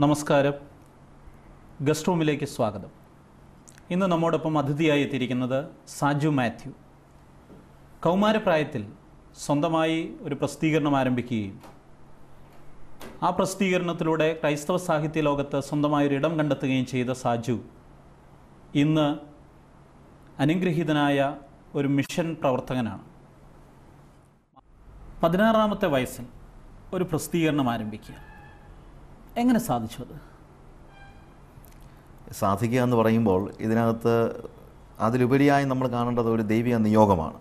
നമസ്കാരം ഗസ്റ്റ് റൂമിലേക്ക് സ്വാഗതം ഇന്ന് നമ്മോടൊപ്പം അതിഥിയായി എത്തിയിരിക്കുന്നത് സാജു മാത്യു കൗമാരപ്രായത്തിൽ സ്വന്തമായി ഒരു പ്രസിദ്ധീകരണം ആരംഭിക്കുകയും ആ പ്രസിദ്ധീകരണത്തിലൂടെ ക്രൈസ്തവ സാഹിത്യ ലോകത്ത് സ്വന്തമായി ഒരു ഇടം കണ്ടെത്തുകയും ചെയ്ത സാജു ഇന്ന് അനുഗ്രഹീതനായ ഒരു മിഷൻ പ്രവർത്തകനാണ് പതിനാറാമത്തെ വയസ്സിൽ ഒരു പ്രസിദ്ധീകരണം ആരംഭിക്കുക എങ്ങനെ സാധിച്ചു അത് സാധിക്കുക എന്ന് പറയുമ്പോൾ ഇതിനകത്ത് അതിലുപരിയായി നമ്മൾ കാണേണ്ടത് ഒരു ദൈവിക നിയോഗമാണ്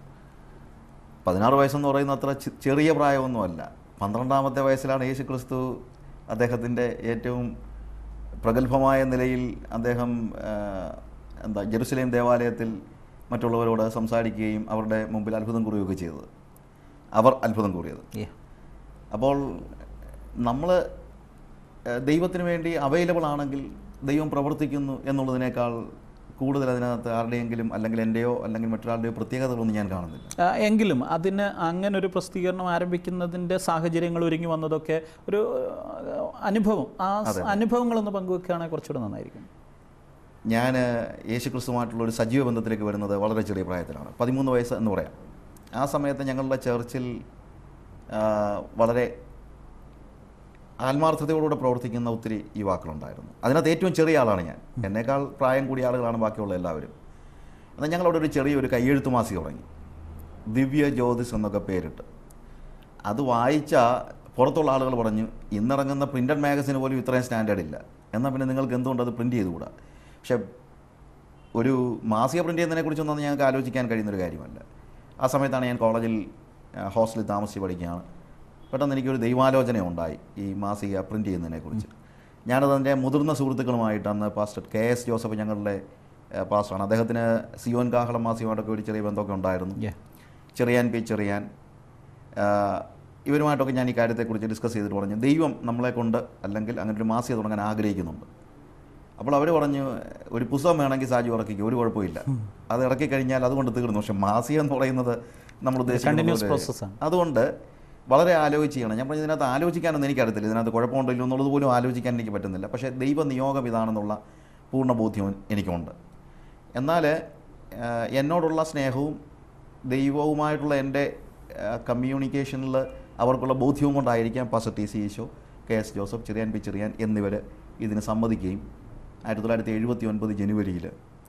പതിനാറ് വയസ്സെന്ന് പറയുന്നത് അത്ര ചെ- ചെറിയ പ്രായമൊന്നുമല്ല പന്ത്രണ്ടാമത്തെ വയസ്സിലാണ് യേശു ക്രിസ്തു അദ്ദേഹത്തിൻ്റെ ഏറ്റവും പ്രഗത്ഭമായ നിലയിൽ അദ്ദേഹം ആ, എന്താ ജെറുസലേം ദേവാലയത്തിൽ മറ്റുള്ളവരോട് സംസാരിക്കുകയും അവരുടെ മുമ്പിൽ അത്ഭുതം കുറിയുകയൊക്കെ ചെയ്തത് അവർ അത്ഭുതം കൂറിയത് Yeah. അപ്പോൾ നമ്മൾ ദൈവത്തിന് വേണ്ടി അവൈലബിൾ ആണെങ്കിൽ ദൈവം പ്രവർത്തിക്കുന്നു എന്നുള്ളതിനേക്കാൾ കൂടുതൽ അതിനകത്ത് ആരുടെയെങ്കിലും അല്ലെങ്കിൽ എൻ്റെയോ അല്ലെങ്കിൽ മറ്റൊരാളുടെയോ പ്രത്യേകതകളൊന്നും ഞാൻ കാണുന്നില്ല ആ, എങ്കിലും അതിന് അങ്ങനെ ഒരു പ്രസിദ്ധീകരണം ആരംഭിക്കുന്നതിൻ്റെ സാഹചര്യങ്ങൾ ഒരുങ്ങി വന്നതൊക്കെ ഒരു ആ, അനുഭവം ആ സ് അനുഭവങ്ങളൊന്ന് പങ്കുവെക്കുകയാണെങ്കിൽ കുറച്ചുകൂടെ നന്നായിരിക്കും ഞാൻ യേശു ക്രിസ്തുമായിട്ടുള്ള ഒരു സജീവ ബന്ധത്തിലേക്ക് വരുന്നത് വളരെ ചെറിയ പ്രായത്തിലാണ് പതിമൂന്ന് വയസ്സ് എന്ന് പറയാം ആ സമയത്ത് ഞങ്ങളുടെ ചേർച്ചിൽ ആ, വളരെ ആത്മാർത്ഥതയോടുകൂടെ പ്രവർത്തിക്കുന്ന ഒത്തിരി യുവാക്കളുണ്ടായിരുന്നു അതിനകത്ത് ഏറ്റവും ചെറിയ ആളാണ് ഞാൻ എന്നേക്കാൾ പ്രായം കൂടിയ ആളുകളാണ് ബാക്കിയുള്ള എല്ലാവരും എന്നാൽ ഞങ്ങളവിടെ ഒരു ചെറിയൊരു കയ്യെഴുത്തു മാസിക തുടങ്ങി ദിവ്യ ജ്യോതിസ് എന്നൊക്കെ പേരിട്ട് അത് വായിച്ച പുറത്തുള്ള ആളുകൾ പറഞ്ഞു ഇന്നിറങ്ങുന്ന പ്രിൻ്റഡ് മാഗസിന് പോലും ഇത്രയും സ്റ്റാൻഡേർഡ് ഇല്ല എന്നാൽ പിന്നെ നിങ്ങൾക്ക് എന്തുകൊണ്ട് അത് പ്രിൻ്റ് ചെയ്തുകൂടാ പക്ഷേ ഒരു മാസിക പ്രിൻ്റ് ചെയ്യുന്നതിനെക്കുറിച്ചൊന്നും ഞങ്ങൾക്ക് ആലോചിക്കാൻ കഴിയുന്നൊരു കാര്യമല്ല ആ സമയത്താണ് ഞാൻ കോളേജിൽ ആ, ഹോസ്റ്റലിൽ താമസിച്ച് പഠിക്കുകയാണ് പെട്ടെന്ന് എനിക്കൊരു ദൈവാലോചന ഉണ്ടായി ഈ മാസിക പ്രിൻ്റ് ചെയ്യുന്നതിനെക്കുറിച്ച് ഞാനത് എൻ്റെ മുതിർന്ന സുഹൃത്തുക്കളുമായിട്ട് അന്ന് പാസ്റ്റർ കെ എസ് ജോസഫ് ഞങ്ങളുടെ ആ, പാസ്റ്ററാണ് അദ്ദേഹത്തിന് സിയോൻ കാഹളം മാസികമായിട്ടൊക്കെ ഒരു ചെറിയ ബന്ധമൊക്കെ ഉണ്ടായിരുന്നു Yeah. ചെറിയാൻ പി ചെറിയാൻ ആ, ഇവരുമായിട്ടൊക്കെ ഞാൻ ഈ കാര്യത്തെക്കുറിച്ച് ഡിസ്കസ് ചെയ്തിട്ട് പറഞ്ഞു ദൈവം നമ്മളെ കൊണ്ട് അല്ലെങ്കിൽ അങ്ങനെ ഒരു മാസിക തുടങ്ങാൻ ആഗ്രഹിക്കുന്നുണ്ട് അപ്പോൾ അവർ പറഞ്ഞു ഒരു പുസ്തകം വേണമെങ്കിൽ സാജു ഇറക്കിക്കും ഒരു കുഴപ്പമില്ല അത് ഇറക്കി കഴിഞ്ഞാൽ അതുകൊണ്ട് തീർന്നു പക്ഷെ മാസിക എന്ന് പറയുന്നത് നമ്മൾ ഉദ്ദേശിക്കുന്ന Continuous പോലെ- process ആണ്. അതുകൊണ്ട് വളരെ ആലോചിച്ച് ചെയ്യണം ഞാൻ പറഞ്ഞു ഇതിനകത്ത് ആലോചിക്കാനൊന്നും എനിക്കറിയത്തില്ല ഇതിനകത്ത് കുഴപ്പമുണ്ടോ ഇല്ലയോ എന്നുള്ളത് പോലും ആലോചിക്കാൻ എനിക്ക് പറ്റുന്നില്ല പക്ഷേ ദൈവ നിയോഗം ഇതാണെന്നുള്ള പൂർണ്ണ ബോധ്യം എനിക്കുണ്ട് എന്നാൽ എന്നോടുള്ള സ്നേഹവും ദൈവവുമായിട്ടുള്ള എൻ്റെ കമ്മ്യൂണിക്കേഷനിൽ അവർക്കുള്ള ബോധ്യവും കൊണ്ടായിരിക്കാം pastor T C Eesho K S Joseph Cherian P Cherian എന്നിവർ ഇതിന് സമ്മതിക്കുകയും ആയിരത്തി തൊള്ളായിരത്തി എഴുപത്തി ഒൻപത് ജനുവരിയിൽ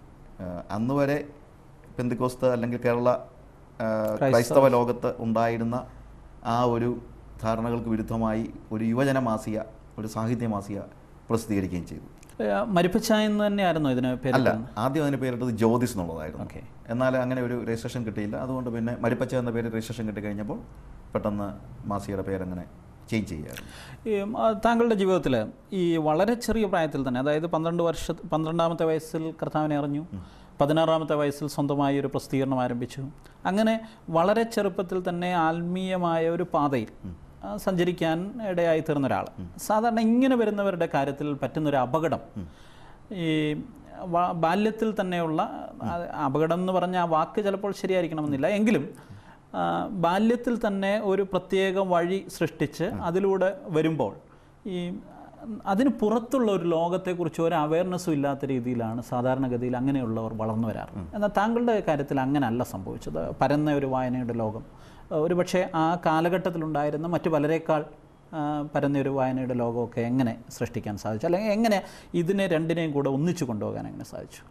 അന്ന് വരെ പെന്തിക്കോസ്ത് അല്ലെങ്കിൽ കേരള ആ, ക്രൈസ്തവ ലോകത്ത് ഉണ്ടായിരുന്ന ആ ഒരു ധാരണകൾക്ക് വിരുദ്ധമായി ഒരു യുവജന മാസിക ഒരു സാഹിത്യ മാസിക പ്രസിദ്ധീകരിക്കുകയും ചെയ്തു മരിപ്പച്ച എന്ന് തന്നെയായിരുന്നു ഇതിന് പേര് അല്ല ആദ്യം അതിന് പേരിട്ടത് ജ്യോതിസ് എന്നുള്ളതായിരുന്നു ഓക്കെ എന്നാൽ അങ്ങനെ ഒരു രജിസ്ട്രേഷൻ കിട്ടിയില്ല അതുകൊണ്ട് പിന്നെ മരിപ്പച്ച എന്ന പേര് രജിസ്ട്രേഷൻ കിട്ടി കഴിഞ്ഞപ്പോൾ പെട്ടെന്ന് മാസികയുടെ പേരങ്ങനെ ചേഞ്ച് ചെയ്യുകയായിരുന്നു ഈ ആ, താങ്കളുടെ ജീവിതത്തിൽ ഈ വളരെ ചെറിയ പ്രായത്തിൽ തന്നെ അതായത് പന്ത്രണ്ട് വർഷ പന്ത്രണ്ടാമത്തെ വയസ്സിൽ കർത്താവിനെ അറിഞ്ഞു പതിനാറാമത്തെ വയസ്സിൽ സ്വന്തമായി ഒരു പ്രസിദ്ധീകരണം ആരംഭിച്ചു അങ്ങനെ വളരെ ചെറുപ്പത്തിൽ തന്നെ ആത്മീയമായ ഒരു പാതയിൽ ആ, സഞ്ചരിക്കാൻ ഇടയായി തീർന്ന ഒരാൾ സാധാരണ ഇങ്ങനെ വരുന്നവരുടെ കാര്യത്തിൽ പറ്റുന്നൊരു അപകടം ഈ വ- ബാല്യത്തിൽ തന്നെയുള്ള ആ, അപകടം എന്ന് പറഞ്ഞ ആ വാക്ക് ചിലപ്പോൾ ശരിയായിരിക്കണമെന്നില്ല എങ്കിലും ആ, ബാല്യത്തിൽ തന്നെ ഒരു പ്രത്യേക വഴി സൃഷ്ടിച്ച് അതിലൂടെ വരുമ്പോൾ ഈ അതിന് പുറത്തുള്ള ഒരു ലോകത്തെക്കുറിച്ച് ഒരു അവയർനെസ്സും ഇല്ലാത്ത രീതിയിലാണ് സാധാരണഗതിയിൽ അങ്ങനെയുള്ളവർ വളർന്നു വരാറ് എന്നാൽ താങ്കളുടെ കാര്യത്തിൽ അങ്ങനെയല്ല സംഭവിച്ചത് പരന്ന ഒരു വായനയുടെ ലോകം ഒരു പക്ഷേ ആ കാലഘട്ടത്തിലുണ്ടായിരുന്ന മറ്റു പലരേക്കാൾ ആ, പരന്ന ഒരു വായനയുടെ ലോകമൊക്കെ എങ്ങനെ സൃഷ്ടിക്കാൻ സാധിച്ചു അല്ലെങ്കിൽ എങ്ങനെ ഇതിനെ രണ്ടിനെയും കൂടെ ഒന്നിച്ചു കൊണ്ടുപോകാൻ എങ്ങനെ സാധിച്ചു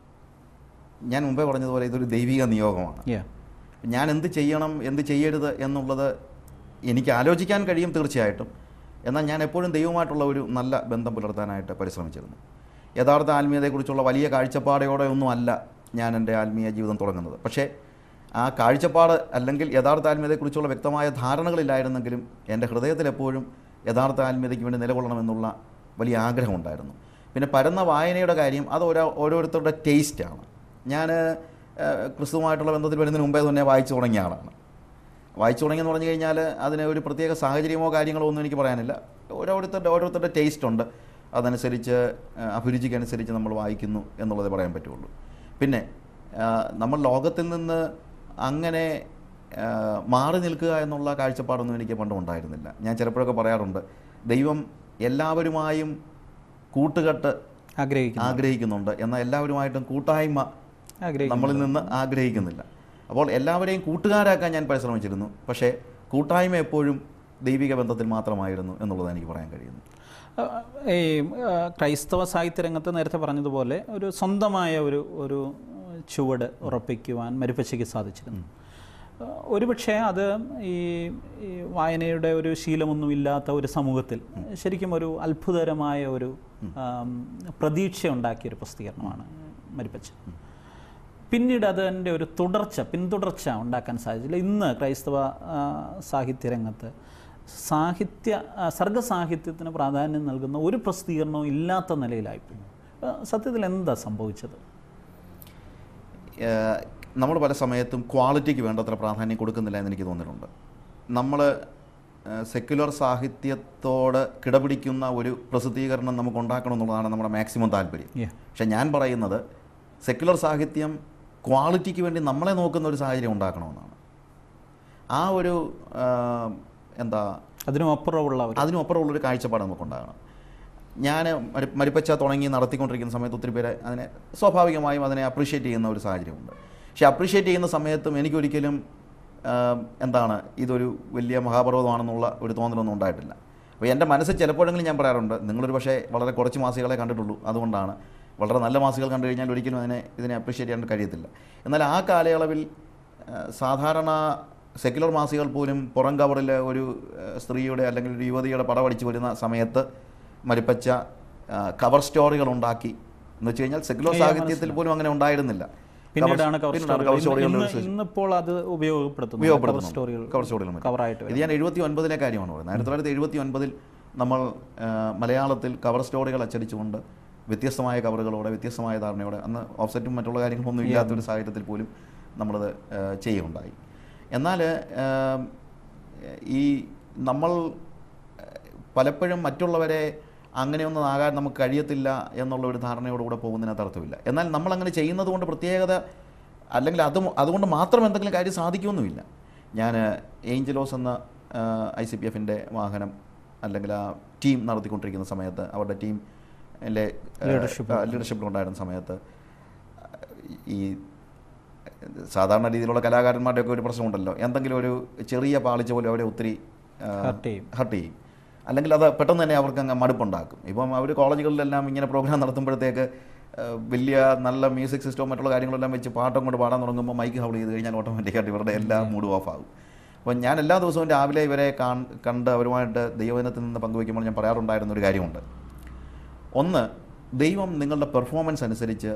ഞാൻ മുമ്പേ പറഞ്ഞതുപോലെ ഇതൊരു ദൈവിക നിയോഗമാണ് Yeah. ഞാൻ എന്ത് ചെയ്യണം എന്ത് ചെയ്യരുത് എന്നുള്ളത് എനിക്ക് ആലോചിക്കാൻ കഴിയും തീർച്ചയായിട്ടും എന്നാൽ ഞാൻ എപ്പോഴും ദൈവമായിട്ടുള്ള ഒരു നല്ല ബന്ധം പുലർത്താനായിട്ട് പരിശ്രമിച്ചിരുന്നു യഥാർത്ഥ ആത്മീയതയെക്കുറിച്ചുള്ള വലിയ കാഴ്ചപ്പാടോടെ ഒന്നും അല്ല ഞാൻ എൻ്റെ ആത്മീയ ജീവിതം തുടങ്ങുന്നത് പക്ഷേ ആ കാഴ്ചപ്പാട് അല്ലെങ്കിൽ യഥാർത്ഥ ആത്മീയതയെക്കുറിച്ചുള്ള വ്യക്തമായ ധാരണകളില്ലായിരുന്നെങ്കിലും എൻ്റെ ഹൃദയത്തിൽ എപ്പോഴും യഥാർത്ഥ ആത്മീയതയ്ക്ക് വേണ്ടി നിലകൊള്ളണമെന്നുള്ള വലിയ ആഗ്രഹമുണ്ടായിരുന്നു പിന്നെ പരന്ന വായനയുടെ കാര്യം അത് ഓരോ ഓരോരുത്തരുടെ ടേസ്റ്റാണ് ഞാൻ ക്രിസ്തുവുമായിട്ടുള്ള ബന്ധത്തിൽ വരുന്നതിന് മുമ്പേ തന്നെ വായിച്ചു തുടങ്ങിയ ആളാണ് വായിച്ചു തുടങ്ങിയെന്ന് പറഞ്ഞു കഴിഞ്ഞാൽ അതിന് ഒരു പ്രത്യേക സാഹചര്യമോ കാര്യങ്ങളോ ഒന്നും എനിക്ക് പറയാനില്ല ഓരോരുത്തരുടെ ഓരോരുത്തരുടെ ടേസ്റ്റ് ഉണ്ട് അതനുസരിച്ച് ആ, അഭിരുചിക്കനുസരിച്ച് നമ്മൾ വായിക്കുന്നു എന്നുള്ളതേ പറയാൻ പറ്റുള്ളൂ പിന്നെ ആ, നമ്മൾ ലോകത്തിൽ നിന്ന് അങ്ങനെ ആ, മാറി നിൽക്കുക എന്നുള്ള കാഴ്ചപ്പാടൊന്നും എനിക്ക് പണ്ടും ഉണ്ടായിരുന്നില്ല ഞാൻ ചിലപ്പോഴൊക്കെ പറയാറുണ്ട് ദൈവം എല്ലാവരുമായും കൂട്ടുകെട്ട് ആഗ്രഹിക്കുന്നു ആഗ്രഹിക്കുന്നുണ്ട് എന്നാൽ എല്ലാവരുമായിട്ടും കൂട്ടായ്മ ആഗ്രഹിക്കുന്നു നമ്മളിൽ നിന്ന് ആഗ്രഹിക്കുന്നില്ല അപ്പോൾ എല്ലാവരെയും കൂട്ടുകാരാക്കാൻ ഞാൻ പരിശ്രമിച്ചിരുന്നു പക്ഷേ കൂട്ടായ്മ എപ്പോഴും ദൈവിക ബന്ധത്തിൽ മാത്രമായിരുന്നു എന്നുള്ളത് എനിക്ക് പറയാൻ കഴിയുന്നു ആ, ഈ ആ, ക്രൈസ്തവ സാഹിത്യ രംഗത്ത് നേരത്തെ പറഞ്ഞതുപോലെ ഒരു സ്വന്തമായ ഒരു ഒരു ചുവട് ഉറപ്പിക്കുവാൻ മരുപ്പച്ചയ്ക്ക് സാധിച്ചിരുന്നു ആ, ഒരുപക്ഷെ അത് ഈ ഈ വായനയുടെ ഒരു ശീലമൊന്നും ഇല്ലാത്ത ഒരു സമൂഹത്തിൽ ശരിക്കും ഒരു അത്ഭുതകരമായ ഒരു ആം, പ്രതീക്ഷ ഉണ്ടാക്കിയ ഒരു പ്രസിദ്ധീകരണമാണ് മരുപ്പച്ച പിന്നീട് അതിൻ്റെ ഒരു തുടർച്ച പിന്തുടർച്ച ഉണ്ടാക്കാൻ സാധിച്ചില്ല ഇന്ന് ക്രൈസ്തവ ആ, സാഹിത്യ രംഗത്ത് സാഹിത്യ ആ, സർഗസാഹിത്യത്തിന് പ്രാധാന്യം നൽകുന്ന ഒരു പ്രസിദ്ധീകരണവും ഇല്ലാത്ത നിലയിലായിപ്പോയി ആ, സത്യത്തിൽ എന്താ സംഭവിച്ചത് ഏഹ് നമ്മൾ പല സമയത്തും ക്വാളിറ്റിക്ക് വേണ്ടത്ര പ്രാധാന്യം കൊടുക്കുന്നില്ല എന്ന് എനിക്ക് തോന്നിയിട്ടുണ്ട് നമ്മൾ സെക്യുലർ സാഹിത്യത്തോട് കിടപിടിക്കുന്ന ഒരു പ്രസിദ്ധീകരണം നമുക്ക് ഉണ്ടാക്കണം എന്നുള്ളതാണ് നമ്മുടെ മാക്സിമം താല്പര്യം Yeah. പക്ഷെ ഞാൻ പറയുന്നത് സെക്യുലർ സാഹിത്യം ക്വാളിറ്റിക്ക് വേണ്ടി നമ്മളെ നോക്കുന്ന ഒരു സാഹചര്യം ഉണ്ടാക്കണമെന്നാണ് ആ ഒരു ആഹ്, എന്താ അതിനും അപ്പുറമുള്ള ഒരു അതിനുമപ്പുറമുള്ളൊരു കാഴ്ചപ്പാട് നമുക്കുണ്ടാകണം ഞാൻ മരി മരിപ്പച്ച തുടങ്ങി നടത്തിക്കൊണ്ടിരിക്കുന്ന സമയത്ത് ഒത്തിരി പേര് അതിനെ സ്വാഭാവികമായും അതിനെ അപ്രീഷിയേറ്റ് ചെയ്യുന്ന ഒരു സാഹചര്യമുണ്ട് പക്ഷേ അപ്രീഷിയേറ്റ് ചെയ്യുന്ന സമയത്തും എനിക്കൊരിക്കലും ആം, എന്താണ് ഇതൊരു വലിയ മഹാപർവ്വതമാണെന്നുള്ള ഒരു തോന്നലൊന്നും ഉണ്ടായിട്ടില്ല അപ്പോൾ എൻ്റെ മനസ്സിൽ ചിലപ്പോഴെങ്കിലും ഞാൻ പറയാറുണ്ട് നിങ്ങളൊരു പക്ഷേ വളരെ കുറച്ച് മാസികളെ കണ്ടിട്ടുള്ളൂ അതുകൊണ്ടാണ് വളരെ നല്ല മാസികൾ കണ്ടു കഴിഞ്ഞാൽ ഒരിക്കലും അതിനെ ഇതിനെ അപ്രീഷിയേറ്റ് ചെയ്യാൻ കഴിയത്തില്ല എന്നാൽ ആ കാലയളവിൽ ആ, സാധാരണ സെക്യുലർ മാസികൾ പോലും പുറം കവറിൽ ഒരു ആ, സ്ത്രീയുടെ അല്ലെങ്കിൽ ഒരു യുവതിയുടെ പടം അടിച്ചു വരുന്ന സമയത്ത് മരിപ്പച്ച ആ, കവർ സ്റ്റോറികൾ ഉണ്ടാക്കി എന്ന് വെച്ച് കഴിഞ്ഞാൽ സെക്യുലർ Yeah, സാഹിത്യത്തിൽ പോലും അങ്ങനെ ഉണ്ടായിരുന്നില്ല പിന്നീടാണ് കവർ പിന്നീടാണ് സ്റ്റോറികൾ cover storyകൾ ഇന്ന് ഒരു ഇന്നിപ്പോൾ അത് ഉപയോഗപ്പെടുത്തുന്നു കവർ ഉപയോഗപ്പെടുത്തുന്നു സ്റ്റോറികൾ കവർ സ്റ്റോറികൾ മറ്റും. കവറായിട്ട് ഇത് ഞാൻ എഴുപത്തി ഒൻപതിലെ കാര്യമാണ് പറയുന്നത് ആയിരത്തി തൊള്ളായിരത്തി എഴുപത്തി ഒൻപതിൽ നമ്മൾ ആ, മലയാളത്തിൽ കവർ സ്റ്റോറികൾ അച്ചടിച്ചുകൊണ്ട് വ്യത്യസ്തമായ കവറുകളോടെ വ്യത്യസ്തമായ ധാരണയോടെ അന്ന് ഓഫ്സെറ്റും മറ്റുള്ള കാര്യങ്ങളൊന്നും ഇല്ലാത്തൊരു സാഹചര്യത്തിൽ പോലും നമ്മളത് ആ, ചെയ്യുകയുണ്ടായി എന്നാൽ ആ, ഈ നമ്മൾ ആ, പലപ്പോഴും മറ്റുള്ളവരെ അങ്ങനെയൊന്നും ആകാൻ നമുക്ക് കഴിയത്തില്ല എന്നുള്ള ഒരു ധാരണയോടുകൂടെ പോകുന്നതിനകത്ത് അർത്ഥമില്ല എന്നാൽ നമ്മൾ അങ്ങനെ ചെയ്യുന്നത് കൊണ്ട് പ്രത്യേകത അല്ലെങ്കിൽ അത് അതുകൊണ്ട് മാത്രം എന്തെങ്കിലും കാര്യം സാധിക്കുമൊന്നുമില്ല ഞാൻ ഏഞ്ചലോസ് എന്ന ഐ സി പി എഫിൻ്റെ വാഹനം അല്ലെങ്കിൽ ആ ടീം നടത്തിക്കൊണ്ടിരിക്കുന്ന സമയത്ത് അവരുടെ ടീം Leadership. ലീഡർഷിപ്പിലുണ്ടായിരുന്ന സമയത്ത് ഈ സാധാരണ രീതിയിലുള്ള കലാകാരന്മാരുടെ ഒക്കെ ഒരു പ്രശ്നമുണ്ടല്ലോ എന്തെങ്കിലും ഒരു ചെറിയ പാളിച്ച പോലും അവരെ ഒത്തിരി ആ, ഹർട്ട് ചെയ്യും ഹർട്ട് ചെയ്യും അല്ലെങ്കിൽ അത് പെട്ടെന്ന് തന്നെ അവർക്ക് അങ്ങ് മടുപ്പുണ്ടാക്കും ഇപ്പം അവർ കോളേജുകളിലെല്ലാം ഇങ്ങനെ പ്രോഗ്രാം നടത്തുമ്പോഴത്തേക്ക് ആ, വലിയ നല്ല മ്യൂസിക് സിസ്റ്റവും മറ്റുള്ള കാര്യങ്ങളെല്ലാം വെച്ച് പാട്ടും കൊണ്ട് പാടാൻ തുടങ്ങുമ്പോൾ മൈക്ക് ഹൗൾ ചെയ്ത് കഴിഞ്ഞാൽ ഓട്ടോമാറ്റിക്കായിട്ട് ഇവരുടെ എല്ലാ മൂഡും ഓഫ് ആകും അപ്പോൾ ഞാൻ എല്ലാ ദിവസവും രാവിലെ ഇവരെ കാൺ കണ്ട് അവരുമായിട്ട് ദൈവദിനത്തിൽ നിന്ന് പങ്കുവയ്ക്കുമ്പോൾ ഞാൻ പറയാറുണ്ടായിരുന്ന ഒരു കാര്യമുണ്ട് ഒന്ന് ദൈവം നിങ്ങളുടെ പെർഫോമൻസ് അനുസരിച്ച്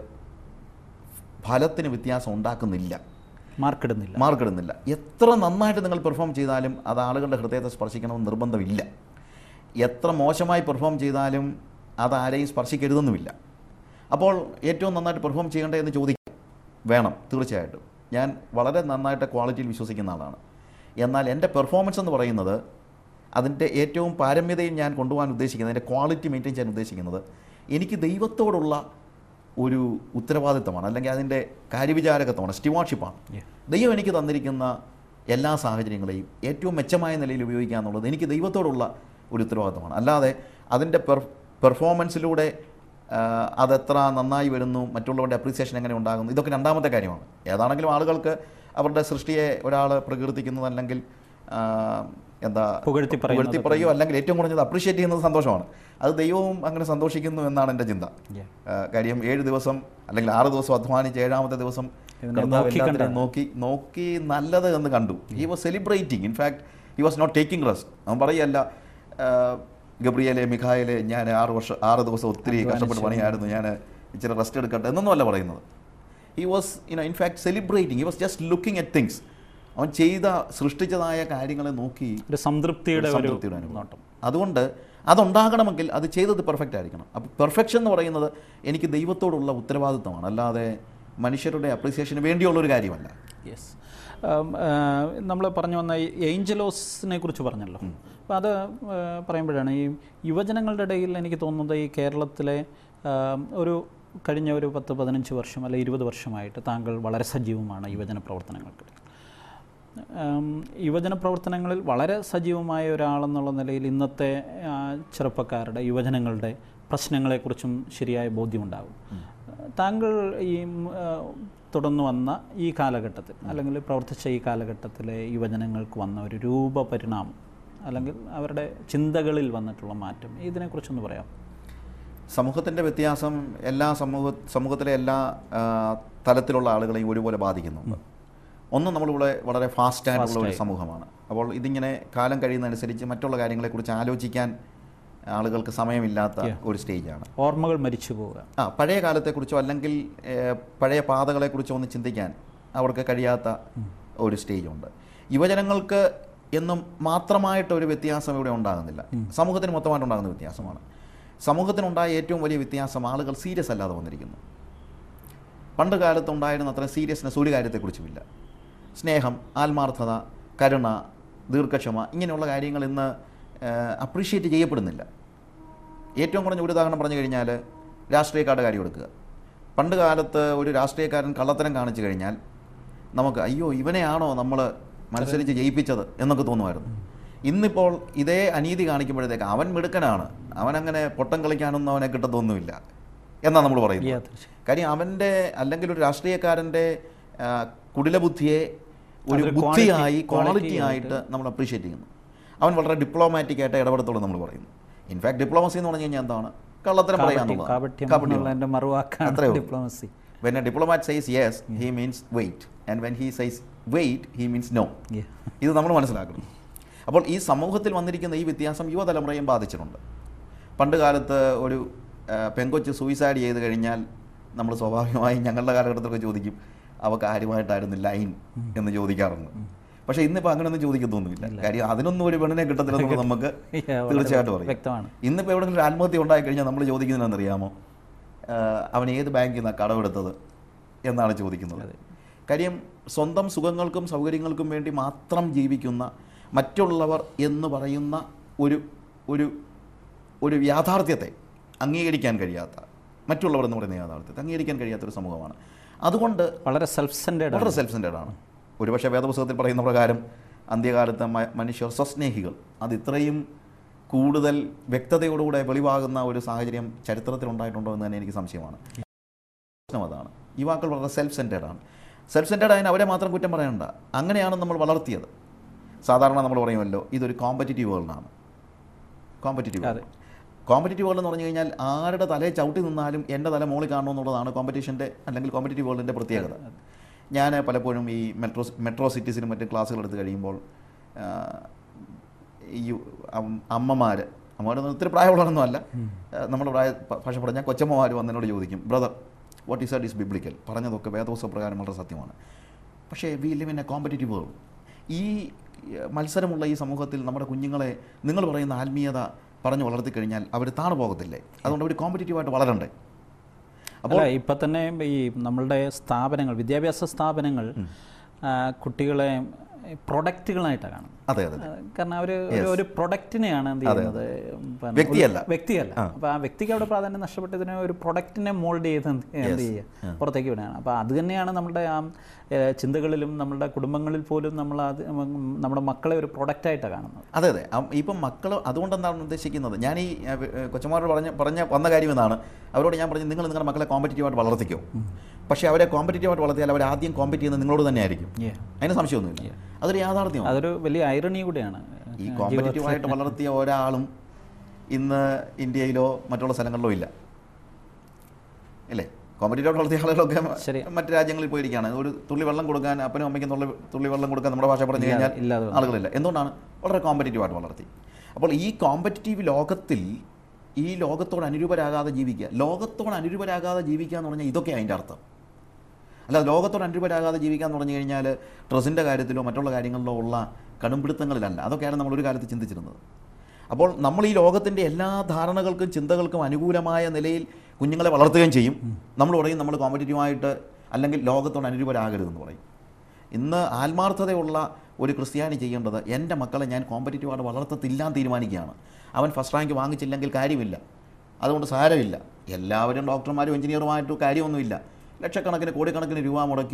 ഫലത്തിന് വ്യത്യാസം ഉണ്ടാക്കുന്നില്ല മാർക്കിടുന്നില്ല മാർക്കിടുന്നില്ല എത്ര നന്നായിട്ട് നിങ്ങൾ പെർഫോം ചെയ്താലും അത് ആളുകളുടെ ഹൃദയത്തെ സ്പർശിക്കണമെന്ന് നിർബന്ധമില്ല എത്ര മോശമായി പെർഫോം ചെയ്താലും അത് ആരെയും സ്പർശിക്കരുതെന്നുമില്ല അപ്പോൾ ഏറ്റവും നന്നായിട്ട് പെർഫോം ചെയ്യണ്ടേ എന്ന് ചോദിക്കാം വേണം തീർച്ചയായിട്ടും ഞാൻ വളരെ നന്നായിട്ട് ക്വാളിറ്റിയിൽ വിശ്വസിക്കുന്ന ആളാണ് എന്നാൽ എൻ്റെ പെർഫോമൻസ് എന്ന് പറയുന്നത് അതിൻ്റെ ഏറ്റവും പാരമ്യതയും ഞാൻ കൊണ്ടുപോകാൻ ഉദ്ദേശിക്കുന്നത് എൻ്റെ ക്വാളിറ്റി മെയിൻറ്റെയിൻ ചെയ്യാൻ ഉദ്ദേശിക്കുന്നത് എനിക്ക് ദൈവത്തോടുള്ള ഒരു ഉത്തരവാദിത്തമാണ് അല്ലെങ്കിൽ അതിൻ്റെ കാര്യവിചാരകത്വമാണ് സ്റ്റിവാർഷിപ്പാണ് Yeah. ദൈവം എനിക്ക് തന്നിരിക്കുന്ന എല്ലാ സാഹചര്യങ്ങളെയും ഏറ്റവും മെച്ചമായ നിലയിൽ ഉപയോഗിക്കുക എന്നുള്ളത് എനിക്ക് ദൈവത്തോടുള്ള ഒരു ഉത്തരവാദിത്തമാണ് അല്ലാതെ അതിൻ്റെ പെർ പെർഫോമൻസിലൂടെ ആ, അതെത്ര നന്നായി വരുന്നു മറ്റുള്ളവരുടെ അപ്രീസിയേഷൻ എങ്ങനെ ഉണ്ടാകുന്നു ഇതൊക്കെ രണ്ടാമത്തെ കാര്യമാണ് ഏതാണെങ്കിലും ആളുകൾക്ക് അവരുടെ സൃഷ്ടിയെ ഒരാൾ പ്രകീർത്തിക്കുന്നത് അല്ലെങ്കിൽ ആ, എന്താ പുകഴ്ത്തി പറയുന്നത് പുകഴ്ത്തി പറയുകയോ അല്ലെങ്കിൽ ഏറ്റവും കുറഞ്ഞത് അപ്രീഷിയേറ്റ് ചെയ്യുന്നത് സന്തോഷമാണ് അത് ദൈവവും അങ്ങനെ സന്തോഷിക്കുന്നു എന്നാണ് എൻ്റെ ചിന്ത Yeah. ആ, കാര്യം ഏഴ് ദിവസം അല്ലെങ്കിൽ ആറ് ദിവസം അധ്വാനിച്ച് ഏഴാമത്തെ ദിവസം ഇതിനെ കർത്താവ് നോക്കി എല്ലാത്തിനെയും കണ്ടാണ്. നോക്കി നോക്കി നല്ലത് എന്ന് കണ്ടു he was celebrating in fact he was not taking rest അവൻ പറയല്ല ആ, ഗബ്രിയേലെ മിഖായേലെ ഞാൻ ആറ് വർഷം ആറ് ദിവസം ഒത്തിരി കഷ്ടപ്പെട്ട് പണിയായിരുന്നു ഞാൻ ഇച്ചിരി റെസ്റ്റ് എടുക്കട്ടെ എന്നൊന്നുമല്ല പറയുന്നത് he was you know in fact celebrating he was just looking at things അവൻ ചെയ്ത സൃഷ്ടിച്ചതായ കാര്യങ്ങളെ നോക്കി ഒരു സംതൃപ്തിയുടെ ഒരു സംതൃപ്തിയുടെ അനുഭവം. നോട്ടം അതുകൊണ്ട് അതുണ്ടാകണമെങ്കിൽ അത് ചെയ്തത് പെർഫെക്റ്റ് ആയിരിക്കണം അപ്പോൾ പെർഫെക്ഷൻ എന്ന് പറയുന്നത് എനിക്ക് ദൈവത്തോടുള്ള ഉത്തരവാദിത്തമാണ് അല്ലാതെ മനുഷ്യരുടെ അപ്രീസിയേഷന് വേണ്ടിയുള്ളൊരു കാര്യമല്ല യെസ് നമ്മൾ പറഞ്ഞു വന്ന ഈ ഏഞ്ചലോസിനെ കുറിച്ച് പറഞ്ഞല്ലോ അപ്പോൾ അത് ആ, പറയുമ്പോഴാണ് ഈ യുവജനങ്ങളുടെ ഇടയിൽ എനിക്ക് തോന്നുന്നത് ഈ കേരളത്തിലെ ആ, ഒരു കഴിഞ്ഞ ഒരു പത്ത് പതിനഞ്ച് വർഷം അല്ലെ ഇരുപത് വർഷമായിട്ട് താങ്കൾ വളരെ സജീവമാണ് യുവജന പ്രവർത്തനങ്ങൾക്കിടയിൽ ആം, യുവജന പ്രവർത്തനങ്ങളിൽ വളരെ സജീവമായ ഒരാളെന്നുള്ള നിലയിൽ ഇന്നത്തെ ആ, ചെറുപ്പക്കാരുടെ യുവജനങ്ങളുടെ പ്രശ്നങ്ങളെക്കുറിച്ചും ശരിയായ ബോധ്യമുണ്ടാകും താങ്കൾ ഈ ഉം, ആ, തുടർന്ന് വന്ന ഈ കാലഘട്ടത്തിൽ അല്ലെങ്കിൽ പ്രവർത്തിച്ച ഈ കാലഘട്ടത്തിലെ യുവജനങ്ങൾക്ക് വന്ന ഒരു രൂപപരിണാമം അല്ലെങ്കിൽ അവരുടെ ചിന്തകളിൽ വന്നിട്ടുള്ള മാറ്റം ഇതിനെക്കുറിച്ചൊന്ന് പറയാം സമൂഹത്തിൻ്റെ വ്യത്യാസം എല്ലാ സമൂഹ സമൂഹത്തിലെ എല്ലാ ആ, തലത്തിലുള്ള ആളുകളെയും ഒരുപോലെ ബാധിക്കുന്നുണ്ട് ഒന്ന് നമ്മളിവിടെ വളരെ ഫാസ്റ്റ് ആയിട്ടുള്ള ഒരു സമൂഹമാണ് അപ്പോൾ ഇതിങ്ങനെ കാലം കഴിയുന്നതനുസരിച്ച് മറ്റുള്ള കാര്യങ്ങളെക്കുറിച്ച് ആലോചിക്കാൻ ആളുകൾക്ക് സമയമില്ലാത്ത ഒരു സ്റ്റേജാണ് ഓർമ്മകൾ മരിച്ചു പോവുക ആ പഴയ കാലത്തെക്കുറിച്ചോ അല്ലെങ്കിൽ ഏഹ്, പഴയ പാതകളെക്കുറിച്ചോ ഒന്ന് ചിന്തിക്കാൻ അവർക്ക് കഴിയാത്ത ഒരു സ്റ്റേജുണ്ട് യുവജനങ്ങൾക്ക് എന്നും മാത്രമായിട്ട് ഒരു വ്യത്യാസം ഇവിടെ ഉണ്ടാകുന്നില്ല സമൂഹത്തിന് മൊത്തമായിട്ട് ഉണ്ടാകുന്ന വ്യത്യാസമാണ് സമൂഹത്തിനുണ്ടായ ഏറ്റവും വലിയ വ്യത്യാസം ആളുകൾ സീരിയസ് അല്ലാതെ വന്നിരിക്കുന്നു പണ്ട് കാലത്ത് ഉണ്ടായിരുന്ന അത്ര സീരിയസ്നെസ് ഒരു കാര്യത്തെക്കുറിച്ചുമില്ല സ്നേഹം ആത്മാർത്ഥത കരുണ ദീർഘക്ഷമ ഇങ്ങനെയുള്ള കാര്യങ്ങൾ ഇന്ന് അപ്രീഷിയേറ്റ് ചെയ്യപ്പെടുന്നില്ല ഏറ്റവും കുറഞ്ഞ ഒരു ഉദാഹരണം പറഞ്ഞു കഴിഞ്ഞാൽ രാഷ്ട്രീയക്കാരുടെ കാര്യം എടുക്കുക പണ്ട് കാലത്ത് ഒരു രാഷ്ട്രീയക്കാരൻ കള്ളത്തരം കാണിച്ചു കഴിഞ്ഞാൽ നമുക്ക് അയ്യോ ഇവനെയാണോ നമ്മൾ മത്സരിച്ച് ജയിപ്പിച്ചത് എന്നൊക്കെ തോന്നുമായിരുന്നു ഇന്നിപ്പോൾ ഇതേ അനീതി കാണിക്കുമ്പോഴത്തേക്ക് അവൻ മിടുക്കനാണ് അവനങ്ങനെ പൊട്ടം കളിക്കാനൊന്നും അവനെ കിട്ടത്തൊന്നുമില്ല എന്നാണ് നമ്മൾ പറയുന്നത് Yeah, തീർച്ചയായും. കാര്യം അവൻ്റെ അല്ലെങ്കിൽ ഒരു രാഷ്ട്രീയക്കാരൻ്റെ ആ, കുടിലബുദ്ധിയെ ഒരു അതൊരു ബുദ്ധിയായി quality- ക്വാളിറ്റി quality ആയിട്ട് നമ്മൾ അപ്രീഷിയേറ്റ് ചെയ്യുന്നു അവൻ വളരെ ഡിപ്ലോമാറ്റിക് ആയിട്ട് ഇടപെടത്തോളം നമ്മൾ പറയുന്നു ഇൻഫാക്ട് ഡിപ്ലോമസി എന്ന് പറഞ്ഞു കഴിഞ്ഞാൽ എന്താണ് കള്ളത്തരം കാപട്യം പറയാന്നുള്ളതാണ് കാപട്യം കാപട്യം. എന്നുള്ളതിൻ്റെ മറുവാക്കാണ് അത്രേ ഉള്ളൂ. Diplomacy When a diplomat says yes, he means wait. And when he says wait, he means no. ഇത് നമ്മൾ മനസ്സിലാക്കണം അപ്പോൾ ഈ സമൂഹത്തിൽ വന്നിരിക്കുന്ന ഈ വ്യത്യാസം യുവതലമുറയും ബാധിച്ചിട്ടുണ്ട് പണ്ട് കാലത്ത് ഒരു ആ, പെങ്കൊച്ച് സൂയിസൈഡ് ചെയ്ത് കഴിഞ്ഞാൽ നമ്മൾ സ്വാഭാവികമായും ഞങ്ങളുടെ കാലഘട്ടത്തിലൊക്കെ ചോദിക്കും അവ കാര്യമായിട്ടായിരുന്നു ലൈൻ എന്ന് ചോദിക്കാറുണ്ട് പക്ഷേ ഇന്നിപ്പോൾ അങ്ങനെയൊന്നും ചോദിക്കത്തൊന്നുമില്ല കാര്യം അതിനൊന്നും ഒരു പെണ്ണിനെ കിട്ടത്തില്ലെന്ന് നമുക്ക് Yeah, വളരെ തീർച്ചയായിട്ടും അറിയാം വ്യക്തമാണ് ഇന്നിപ്പോൾ എവിടെയെങ്കിലും ഒരു ആത്മഹത്യ ഉണ്ടായി കഴിഞ്ഞാൽ നമ്മൾ ചോദിക്കുന്നതെന്നറിയാമോ അവൻ ഏത് ബാങ്കിൽ നിന്നാണ് കടമെടുത്തത് എന്നാണ് ചോദിക്കുന്നത് കാര്യം സ്വന്തം സുഖങ്ങൾക്കും സൗകര്യങ്ങൾക്കും വേണ്ടി മാത്രം ജീവിക്കുന്ന മറ്റുള്ളവർ എന്ന് പറയുന്ന ഒരു ഒരു ഒരു യാഥാർത്ഥ്യത്തെ അംഗീകരിക്കാൻ കഴിയാത്ത മറ്റുള്ളവർ എന്ന് പറയുന്ന യാഥാർത്ഥ്യത്തെ അംഗീകരിക്കാൻ കഴിയാത്ത ഒരു സമൂഹമാണ് അതുകൊണ്ട് വളരെ സെൽഫ് സെൻറ്റേഡ് വളരെ സെൽഫ് സെൻറ്റേഡ് ആണ് ഒരുപക്ഷെ വേദപുസ്തകത്തിൽ പറയുന്ന പ്രകാരം അന്ത്യകാലത്തെ മ- മനുഷ്യർ സ്വസ്നേഹികൾ അത് ഇത്രയും കൂടുതൽ വ്യക്തതയോടുകൂടെ വെളിവാകുന്ന ഒരു സാഹചര്യം ചരിത്രത്തിൽ ഉണ്ടായിട്ടുണ്ടോ എന്ന് തന്നെ എനിക്ക് സംശയമാണ് പ്രശ്നം അതാണ് യുവാക്കൾ വളരെ സെൽഫ് സെൻറ്റേഡ് ആണ് സെൽഫ് സെൻറ്റേഡ് ആയതിന് അവരെ മാത്രം കുറ്റം പറയണ്ട അങ്ങനെയാണ് നമ്മൾ വളർത്തിയത് സാധാരണ നമ്മൾ പറയുമല്ലോ ഇതൊരു കോമ്പറ്റീറ്റീവ് വേൾഡാണ് കോമ്പറ്റീറ്റീവ് അതെ. കോമ്പറ്റീറ്റീവ് വേൾഡ് എന്ന് പറഞ്ഞു കഴിഞ്ഞാൽ ആരുടെ തലയെ ചവിട്ടി നിന്നാലും എൻ്റെ തല മോളിൽ കാണണമെന്നുള്ളതാണ് കോമ്പറ്റീഷൻ്റെ അല്ലെങ്കിൽ കോമ്പറ്റീറ്റീവ് വേൾഡിൻ്റെ പ്രത്യേകത ഞാൻ പലപ്പോഴും ഈ മെട്രോ മെട്രോ സിറ്റീസിനും മറ്റും ക്ലാസ്സുകൾ എടുത്ത് കഴിയുമ്പോൾ ആ, ഈ അമ്മമാർ അമ്മമാരൊന്നും ഒത്തിരി പ്രായമുള്ളവരൊന്നും അല്ല നമ്മുടെ പ്രായ പ- ഭാഷ പറഞ്ഞാൽ കൊച്ചമ്മമാർ വന്നതിനോട് ചോദിക്കും brother what is that is biblical പറഞ്ഞതൊക്കെ വേദോത്സവ പ്രകാരം വളരെ സത്യമാണ് പക്ഷേ we live in a competitive world ഈ ഏഹ്, മത്സരമുള്ള ഈ സമൂഹത്തിൽ നമ്മുടെ കുഞ്ഞുങ്ങളെ നിങ്ങൾ പറയുന്ന ആത്മീയത പറഞ്ഞു വളർത്തിക്കഴിഞ്ഞാൽ അവർ താണു പോകത്തില്ലേ അതുകൊണ്ട് അവർ കോമ്പറ്റീറ്റീവായിട്ട് വളരണ്ടേ അല്ല ഇപ്പം തന്നെ ഈ നമ്മളുടെ സ്ഥാപനങ്ങൾ വിദ്യാഭ്യാസ സ്ഥാപനങ്ങൾ ആ, കുട്ടികളെ പ്രൊഡക്റ്റുകളായിട്ടാണ് കാണുന്നത് അതെ അതെ ആ, കാരണം അവർ ഒരു പ്രൊഡക്റ്റിനെയാണ് എന്ത് ചെയ്യുന്നത് പിന്നെ വ്യക്തിയല്ല. ഒരു- വ്യക്തിയല്ല അപ്പോൾ ആ വ്യക്തിക്ക് അവിടെ പ്രാധാന്യം നഷ്ടപ്പെട്ടതിന് ഒരു പ്രൊഡക്റ്റിനെ മോൾഡ് ചെയ്ത് എന്ത് എന്ത് ചെയ്യുക പുറത്തേക്ക് വിടുകയാണ് അപ്പോൾ അത് തന്നെയാണ് നമ്മുടെ ആ ഏ, ചിന്തകളിലും നമ്മുടെ കുടുംബങ്ങളിൽ പോലും നമ്മൾ അത് നമ്മുടെ മക്കളെ ഒരു പ്രൊഡക്റ്റായിട്ടാണ് കാണുന്നത് അതെ അതെ അം- ഇപ്പം മക്കൾ അതുകൊണ്ട് എന്താണ് ഉദ്ദേശിക്കുന്നത് ഞാൻ ഈ ഏഹ്, ഏഹ്, കൊച്ചന്മാരോട് പറഞ്ഞ പറഞ്ഞ വന്ന കാര്യം എന്നാണ് അവരോട് ഞാൻ പറഞ്ഞു നിങ്ങൾ നിങ്ങളുടെ മക്കളെ കോമ്പറ്റീറ്റീവായിട്ട് വളർത്തിക്കോ പക്ഷേ അവരെ കോമ്പറ്റീറ്റീവായിട്ട് വളർത്തിയാൽ അവർ ആദ്യം കോമ്പറ്റ് ചെയ്യുന്നത് നിങ്ങളോട് തന്നെ ആയിരിക്കും Yeah. അതിന് സംശയമൊന്നുമില്ല അതൊരു യാഥാർത്ഥ്യമാണ് അതൊരു വലിയ ഐറണി കൂടിയാണ് ഈ കോമ്പറ്റീറ്റീവായിട്ട് വളർത്തിയ ഒരാളും ഇന്ന് ഇന്ത്യയിലോ മറ്റുള്ള സ്ഥലങ്ങളിലോ ഇല്ല ഇല്ലേ കോമ്പറ്റീറ്റീവായിട്ട് വളർത്തിയ ആളുകളൊക്കെ ശരി. മറ്റു രാജ്യങ്ങളിൽ പോയിരിക്കുകയാണ് ഒരു തുള്ളി വെള്ളം കൊടുക്കാൻ അപ്പനും അമ്മയ്ക്കും തുള്ളി തുള്ളി വെള്ളം കൊടുക്കാൻ നമ്മുടെ ഭാഷ പറഞ്ഞു ഇല്ലാതെ- കഴിഞ്ഞാൽ ഇല്ലാതെ വന്നു. ആളുകളില്ല എന്തുകൊണ്ടാണ് വളരെ കോമ്പറ്റീറ്റീവായിട്ട് വളർത്തി അപ്പോൾ ഈ കോമ്പറ്റീറ്റീവ് ലോകത്തിൽ ഈ ലോകത്തോട് അനുരൂപരാകാതെ ജീവിക്കുക ലോകത്തോട് അനുരൂപരാകാതെ ജീവിക്കുക എന്ന് പറഞ്ഞാൽ ഇതൊക്കെ അതിൻ്റെ അർത്ഥം അല്ല ലോകത്തോട് അനുരൂപരാകാതെ ജീവിക്കുക എന്ന് പറഞ്ഞു കഴിഞ്ഞാൽ ഡ്രസ്സിൻ്റെ കാര്യത്തിലോ മറ്റുള്ള കാര്യങ്ങളിലോ ഉള്ള കടുംപിടുത്തങ്ങളിലല്ല അതൊക്കെയാണ് നമ്മൾ ഒരു കാലത്ത് ചിന്തിച്ചിരുന്നത് അപ്പോൾ നമ്മൾ ഈ ലോകത്തിൻ്റെ എല്ലാ ധാരണകൾക്കും ചിന്തകൾക്കും അനുകൂലമായ നിലയിൽ കുഞ്ഞുങ്ങളെ വളർത്തുകയും ചെയ്യും നമ്മൾ പറയും നമ്മൾ കോമ്പറ്റീറ്റീവായിട്ട് അല്ലെങ്കിൽ ലോകത്തോട് അനുരൂപരാകരുതെന്ന് പറയും ഇന്ന് ആത്മാർത്ഥതയുള്ള ഒരു ക്രിസ്ത്യാനി ചെയ്യേണ്ടത് എൻ്റെ മക്കളെ ഞാൻ കോമ്പറ്റീറ്റീവായിട്ട് വളർത്തത്തില്ലാന്ന് തീരുമാനിക്കുകയാണ് അവൻ ഫസ്റ്റ് റാങ്ക് വാങ്ങിച്ചില്ലെങ്കിൽ കാര്യമില്ല അതുകൊണ്ട് സാരമില്ല എല്ലാവരും ഡോക്ടർമാരും എഞ്ചിനീയറുമായിട്ട് കാര്യമൊന്നുമില്ല ലക്ഷക്കണക്കിന് കോടിക്കണക്കിന് രൂപ മുടക്കി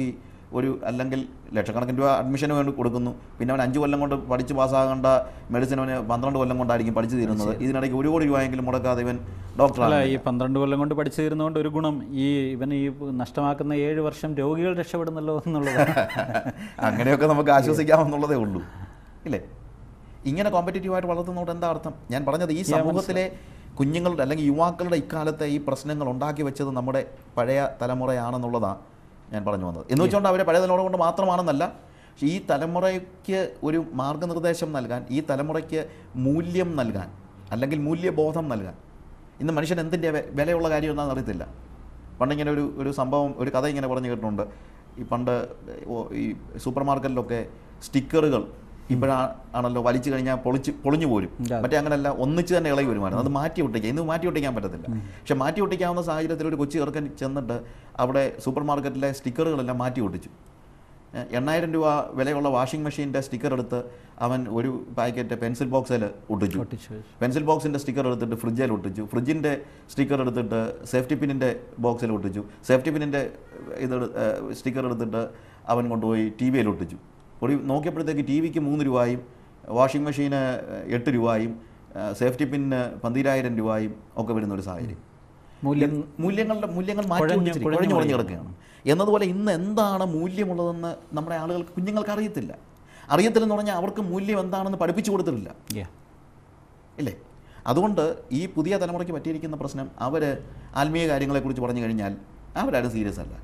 ഒരു അല്ലെങ്കിൽ ലക്ഷക്കണക്കിന് രൂപ അഡ്മിഷന് വേണ്ടി കൊടുക്കുന്നു പിന്നെ അവൻ അഞ്ച് കൊല്ലം കൊണ്ട് പഠിച്ച് പാസ്സാകേണ്ട മെഡിസിൻ അവന് പന്ത്രണ്ട് കൊല്ലം കൊണ്ടായിരിക്കും പഠിച്ചു തീരുന്നത് ഇതിനിടയ്ക്ക് ഒരു കോടി രൂപയെങ്കിലും മുടക്കാതെ ഇവൻ അല്ല ഡോക്ടറാണ് ഈ പന്ത്രണ്ട് കൊല്ലം കൊണ്ട് പഠിച്ചു തീരുന്നതുകൊണ്ട് ഒരു ഗുണം ഈ ഇവൻ ഈ നഷ്ടമാക്കുന്ന ഏഴ് വർഷം രോഗികൾ രക്ഷപ്പെടുന്നല്ലോ എന്നുള്ളത് അങ്ങനെയൊക്കെ നമുക്ക് ആശ്വസിക്കാമെന്നുള്ളതേ ഉള്ളൂ ഇല്ലേ ഇങ്ങനെ കോമ്പറ്റീറ്റീവായിട്ട് വളർത്തുന്നതുകൊണ്ട് എന്താ അർത്ഥം ഞാൻ പറഞ്ഞത് ഈ സമൂഹത്തിലെ കുഞ്ഞുങ്ങളുടെ അല്ലെങ്കിൽ യുവാക്കളുടെ ഇക്കാലത്തെ ഈ പ്രശ്നങ്ങൾ ഉണ്ടാക്കി വെച്ചത് നമ്മുടെ പഴയ തലമുറയാണെന്നുള്ളതാണ് ഞാൻ പറഞ്ഞു വന്നത് എന്ന് വെച്ചുകൊണ്ട് അവരെ പഴയ തലമുറ കൊണ്ട് മാത്രമാണെന്നല്ല പക്ഷേ ഈ തലമുറയ്ക്ക് ഒരു മാർഗനിർദ്ദേശം നൽകാൻ ഈ തലമുറയ്ക്ക് മൂല്യം നൽകാൻ അല്ലെങ്കിൽ മൂല്യബോധം നൽകാൻ ഇന്ന് മനുഷ്യൻ എന്തിൻ്റെ വെ- വിലയുള്ള കാര്യം എന്താണെന്ന് അറിയത്തില്ല പണ്ടിങ്ങനെ ഒരു ഒരു സംഭവം ഒരു കഥ ഇങ്ങനെ പറഞ്ഞു കേട്ടിട്ടുണ്ട് ഈ പണ്ട് ഓ- ഈ സൂപ്പർ മാർക്കറ്റിലൊക്കെ സ്റ്റിക്കറുകൾ ഇപ്പോഴാണല്ലോ വലിച്ചു കഴിഞ്ഞാൽ പൊളിച്ച് പൊളിഞ്ഞു പോരും അതെ. മറ്റേ അങ്ങനെയല്ല ഒന്നിച്ച് തന്നെ ഇളകി വരുമായിരുന്നു അത് മാറ്റി ഒട്ടിക്കുക ഇന്ന് മാറ്റി ഒട്ടിക്കാൻ പറ്റത്തില്ല പക്ഷെ മാറ്റി ഒട്ടിക്കാവുന്ന സാഹചര്യത്തിൽ ഒരു കൊച്ചു ചെറുക്കൻ ചെന്നിട്ട് അവിടെ സൂപ്പർ മാർക്കറ്റിലെ സ്റ്റിക്കറുകളെല്ലാം മാറ്റി ഒട്ടിച്ചു ഏ, എണ്ണായിരം രൂപ വിലയുള്ള വാഷിംഗ് മെഷീൻ്റെ സ്റ്റിക്കർ എടുത്ത് അവൻ ഒരു പാക്കറ്റ് പെൻസിൽ ബോക്സിൽ ഒട്ടിച്ചു ഒട്ടിച്ചു വെച്ചു. പെൻസിൽ ബോക്സിൻ്റെ സ്റ്റിക്കർ എടുത്തിട്ട് ഫ്രിഡ്ജിൽ ഒട്ടിച്ചു ഫ്രിഡ്ജിൻ്റെ സ്റ്റിക്കർ എടുത്തിട്ട് സേഫ്റ്റി പിന്നിൻ്റെ ബോക്സിൽ ഒട്ടിച്ചു സേഫ്റ്റി പിന്നിൻ്റെ ഇത് സ്റ്റിക്കർ എടുത്തിട്ട് അവൻ കൊണ്ടുപോയി ടി വിയിൽ ഒട്ടിച്ചു ഒരു നോക്കിയപ്പോഴത്തേക്ക് ടി വിക്ക് മൂന്ന് രൂപയും വാഷിംഗ് മെഷീന് എട്ട് രൂപയും സേഫ്റ്റി പിന്നിന് പന്തിരായിരം രൂപയും ഒക്കെ വരുന്ന ഒരു സാഹചര്യം മൂല്യം മൂല്യങ്ങളുടെ മൂല്യങ്ങൾ മാറ്റി കുഴഞ്ഞ് ഒളിച്ചിരി- കുഴഞ്ഞ് കുഴഞ്ഞു കുഴഞ്ഞു മറിയുന്നു. കിടക്കുകയാണ് എന്നതുപോലെ ഇന്ന് എന്താണ് മൂല്യമുള്ളതെന്ന് നമ്മുടെ ആളുകൾക്ക് കുഞ്ഞുങ്ങൾക്ക് അറിയത്തില്ല അറിയത്തില്ലെന്ന് പറഞ്ഞാൽ അവർക്ക് മൂല്യം എന്താണെന്ന് പഠിപ്പിച്ചു കൊടുത്തിട്ടില്ല Yeah. ഇല്ലേ അതുകൊണ്ട് ഈ പുതിയ തലമുറയ്ക്ക് പറ്റിയിരിക്കുന്ന പ്രശ്നം അവർ ആത്മീയ കാര്യങ്ങളെക്കുറിച്ച് പറഞ്ഞു കഴിഞ്ഞാൽ അവരാരും സീരിയസ് അല്ല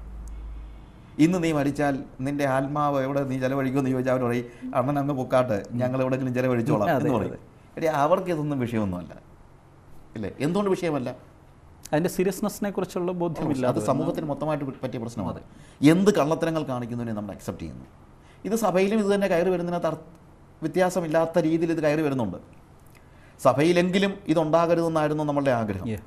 ഇന്ന് നീ മരിച്ചാൽ നിന്റെ ആത്മാവ് എവിടെ നീ ചെലവഴിക്കുമെന്ന് ചോദിച്ചാൽ അവർ പറയും അണ്ണൻ അങ്ങ് പൊക്കാട്ട് ഞങ്ങൾ എവിടെയെങ്കിലും ചെലവഴിച്ചോളാം അതെ, എന്ന് പറയും എടി അവർക്ക് ഇതൊന്നും വിഷയമൊന്നുമല്ല ഇല്ലേ എന്തുകൊണ്ട് വിഷയമല്ല അതിന്റെ സീരിയസ്നെസ്സിനെ കുറിച്ചുള്ള ബോധ്യമില്ല അത് സമൂഹത്തിന് മൊത്തമായിട്ട് പറ്റിയ പ്രശ്നമാണ് എന്ത് കള്ളത്തരങ്ങൾ കാണിക്കുന്നതിനെ നമ്മൾ അക്സെപ്റ്റ് ചെയ്യുന്നു ഇത് സഭയിലും ഇത് തന്നെ കയറി വരുന്നതിനകത്ത് അർത്ഥ- വ്യത്യാസമില്ലാത്ത രീതിയിൽ ഇത് കയറി വരുന്നുണ്ട് സഭയിലെങ്കിലും ഇതുണ്ടാകരുതെന്നായിരുന്നു നമ്മളുടെ ആഗ്രഹം Yeah.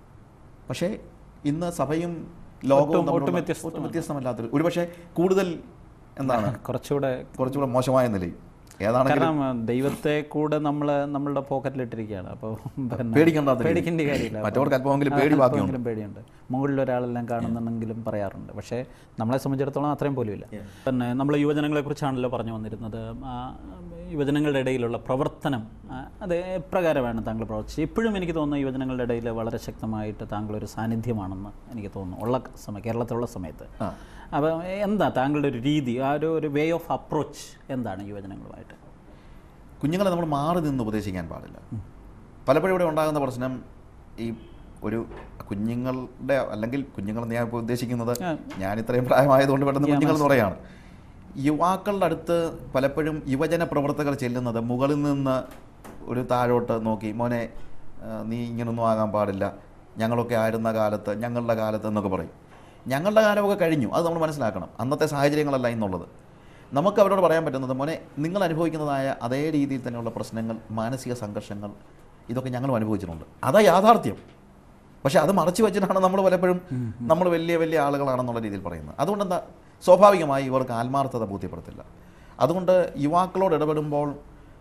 പക്ഷേ ഇന്ന് സഭയും ലോകവും ഒട്ടും- തമ്മിലുള്ള- ഒട്ടും വ്യത്യസ്തമാണ്. ഒട്ടും വ്യത്യസ്തമല്ലാത്തൊരു ഒരുപക്ഷെ കൂടുതൽ എന്താണ് കുറച്ചുകൂടെ കുറച്ചുകൂടെ മോശമായ നിലയിൽ ഏതാണെങ്കിലും കാരണം ദൈവത്തെ കൂടെ നമ്മൾ നമ്മളുടെ പോക്കറ്റിലിട്ടിരിക്കുകയാണ് അപ്പോൾ പിന്നെ പേടിക്കേണ്ടാത്ത രീതിയിൽ. പേടിക്കേണ്ട കാര്യമില്ല മറ്റവർക്ക് അല്പമെങ്കിലും ആ, പേടി ബാക്കിയുണ്ട്. അല്പമെങ്കിലും പേടിയുണ്ട് മുകളിൽ ഒരാളെല്ലാം കാണുന്നുണ്ടെങ്കിലും പറയാറുണ്ട് പക്ഷേ നമ്മളെ സംബന്ധിച്ചിടത്തോളം അത്രയും പോലും ഇല്ല പിന്നെ നമ്മൾ യുവജനങ്ങളെ കുറിച്ചാണല്ലോ പറഞ്ഞു വന്നിരുന്നത് ആ, യുവജനങ്ങളുടെ ഇടയിലുള്ള പ്രവർത്തനം ആ, അത് എപ്രകാരമാണ് താങ്കൾ പ്രവർത്തിച്ചത് ഇപ്പോഴും എനിക്ക് തോന്നുന്നു യുവജനങ്ങളുടെ ഇടയിൽ വളരെ ശക്തമായിട്ട് താങ്കൾ ഒരു സാന്നിധ്യമാണെന്ന് എനിക്ക് തോന്നുന്നു ഉള്ള സമയം കേരളത്തിലുള്ള സമയത്ത് ആ. അപ്പോൾ എന്താ താങ്കളുടെ ഒരു രീതി ആ ഒരു ഒരു വേ ഓഫ് അപ്രോച്ച് എന്താണ് യുവജനങ്ങളുമായിട്ട് കുഞ്ഞുങ്ങളെ നമ്മൾ മാറി നിന്ന് ഉപദേശിക്കാൻ പാടില്ല പലപ്പോഴും ഇവിടെ ഉണ്ടാകുന്ന പ്രശ്നം ഈ ഒരു കുഞ്ഞുങ്ങളുടെ അല്ലെങ്കിൽ കുഞ്ഞുങ്ങൾ ഞാൻ ഇപ്പോൾ ഉദ്ദേശിക്കുന്നത് ആ. ഞാൻ ഇത്രയും പ്രായമായതുകൊണ്ട് പെട്ടെന്ന് കുഞ്ഞുങ്ങൾ എന്ന് പറയാണ് യുവാക്കളുടെ അടുത്ത് പലപ്പോഴും യുവജന പ്രവർത്തകർ ചെല്ലുന്നത് മുകളിൽ നിന്ന് ഒരു താഴോട്ട് നോക്കി മോനെ ആ, നീ ഇങ്ങനൊന്നും ആകാൻ പാടില്ല ഞങ്ങളൊക്കെ ആയിരുന്ന കാലത്ത് ഞങ്ങളുടെ കാലത്ത് എന്നൊക്കെ പറയും ഞങ്ങളുടെ കാലമൊക്കെ കഴിഞ്ഞു അത് നമ്മൾ മനസ്സിലാക്കണം അന്നത്തെ സാഹചര്യങ്ങളല്ല ഇന്നുള്ളത് നമുക്ക് അവരോട് പറയാൻ പറ്റുന്നത് മോനെ നിങ്ങൾ അനുഭവിക്കുന്നതായ അതേ രീതിയിൽ തന്നെയുള്ള പ്രശ്നങ്ങൾ മാനസിക സംഘർഷങ്ങൾ ഇതൊക്കെ ഞങ്ങളും അനുഭവിച്ചിട്ടുണ്ട് അതാ യാഥാർത്ഥ്യം പക്ഷേ അത് മറച്ചു വെച്ചിട്ടാണ് നമ്മൾ പലപ്പോഴും നമ്മൾ വലിയ വലിയ ആളുകളാണെന്നുള്ള രീതിയിൽ പറയുന്നത് അതുകൊണ്ട് എന്താ സ്വാഭാവികമായി ഇവർക്ക് ആത്മാർത്ഥത ബോധ്യപ്പെടുത്തില്ല അതുകൊണ്ട് യുവാക്കളോട് ഇടപെടുമ്പോൾ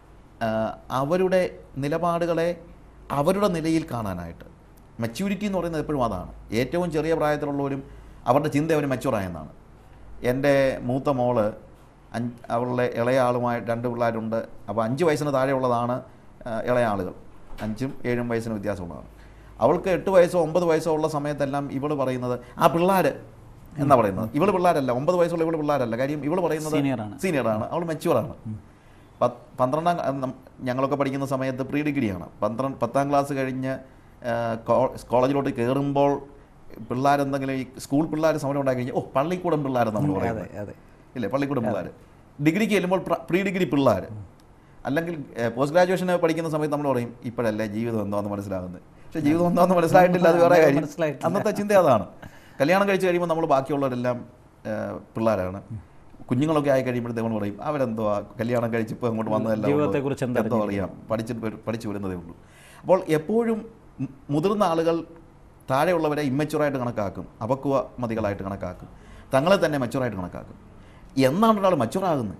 ആ, അവരുടെ നിലപാടുകളെ അവരുടെ നിലയിൽ കാണാനായിട്ട് മെച്യൂരിറ്റി എന്ന് പറയുന്നത് എപ്പോഴും അതാണ് ഏറ്റവും ചെറിയ പ്രായത്തിലുള്ളവരും അവരുടെ ചിന്ത അവർ മെച്യൂറായെന്നാണ് എൻ്റെ മൂത്ത മോള് അഞ്ച് അവളുടെ ഇളയ ആളുമായി രണ്ട് പിള്ളേരുണ്ട് അപ്പോൾ അഞ്ച് വയസ്സിന് താഴെയുള്ളതാണ് ആ, ഇളയ ആളുകൾ അഞ്ചും ഏഴും വയസ്സിന് വ്യത്യാസമുള്ളതാണ് അവൾക്ക് എട്ട് വയസ്സോ ഒമ്പത് വയസ്സോ ഉള്ള സമയത്തെല്ലാം ഇവള് പറയുന്നത് ആ പിള്ളേർ എന്നാ പറയുന്നത് ഇവള് പിള്ളേരല്ല ഒമ്പത് വയസ്സുള്ള ഇവള് പിള്ളേരല്ല കാര്യം ഇവള് പറയുന്നത് Senior ആണ്. സീനിയറാണ് അവൾ മെച്യൂറാണ് പത്ത് പന്ത്രണ്ടാം ക്ലാ- നം- ഞങ്ങളൊക്കെ പഠിക്കുന്ന സമയത്ത് പ്രീ ഡിഗ്രിയാണ് പന്ത്രണ്ട് പത്താം ക്ലാസ് കഴിഞ്ഞ് ആ, കോ- കോളേജിലോട്ട് കയറുമ്പോൾ പിള്ളേരെന്തെങ്കിലും ഈ സ്കൂൾ പിള്ളേർ സമരം ഉണ്ടാക്കി കഴിഞ്ഞാൽ ഓ പള്ളിക്കൂടം പിള്ളേരെന്ന് നമ്മൾ അതെ പറയുന്നത് അതെ ഇല്ലേ പള്ളിക്കൂടം പിള്ളേർ ഡിഗ്രിക്ക് ചെല്ലുമ്പോൾ പ്രീ ഡിഗ്രി പിള്ളേർ അല്ലെങ്കിൽ പോസ്റ്റ് ഗ്രാജുവേഷന് പഠിക്കുന്ന സമയത്ത് നമ്മൾ പറയും ഇപ്പോഴല്ലേ ജീവിതം എന്താണെന്ന് മനസ്സിലാകുന്നത് പക്ഷേ ജീവിതം എന്താണെന്ന് മനസ്സിലായിട്ടില്ല അത് വേറെ കാര്യം മനസ്സിലായിട്ടില്ല. അന്നത്തെ ചിന്ത അതാണ് കല്യാണം കഴിച്ച് കഴിയുമ്പോൾ നമ്മൾ ബാക്കിയുള്ളവരെല്ലാം ആ, പിള്ളേരാണ് കുഞ്ഞുങ്ങളൊക്കെ ആയി കഴിയുമ്പോഴത്തേക്കും നമ്മൾ പറയും അവരെന്തുവാ കല്യാണം കഴിച്ച് ഇപ്പോൾ അങ്ങോട്ട് വന്നതല്ല ജീവിതത്തെക്കുറിച്ച് എന്തോ എന്തറിഞ്ഞിരിക്കുന്നു? അറിയാം പഠിച്ചിട്ട് വരും- പഠിച്ചു വരുന്നതേ ഉള്ളൂ അപ്പോൾ എപ്പോഴും മു- മുതിർന്ന ആളുകൾ താഴെയുള്ളവരെ ഇമ്മച്ചുറായിട്ട് കണക്കാക്കും അപക്വ മതികളായിട്ട് കണക്കാക്കും തങ്ങളെ തന്നെ മെച്ചുറായിട്ട് കണക്കാക്കും എന്നാണ് ഒരാൾ മച്ചുറാകുന്നത്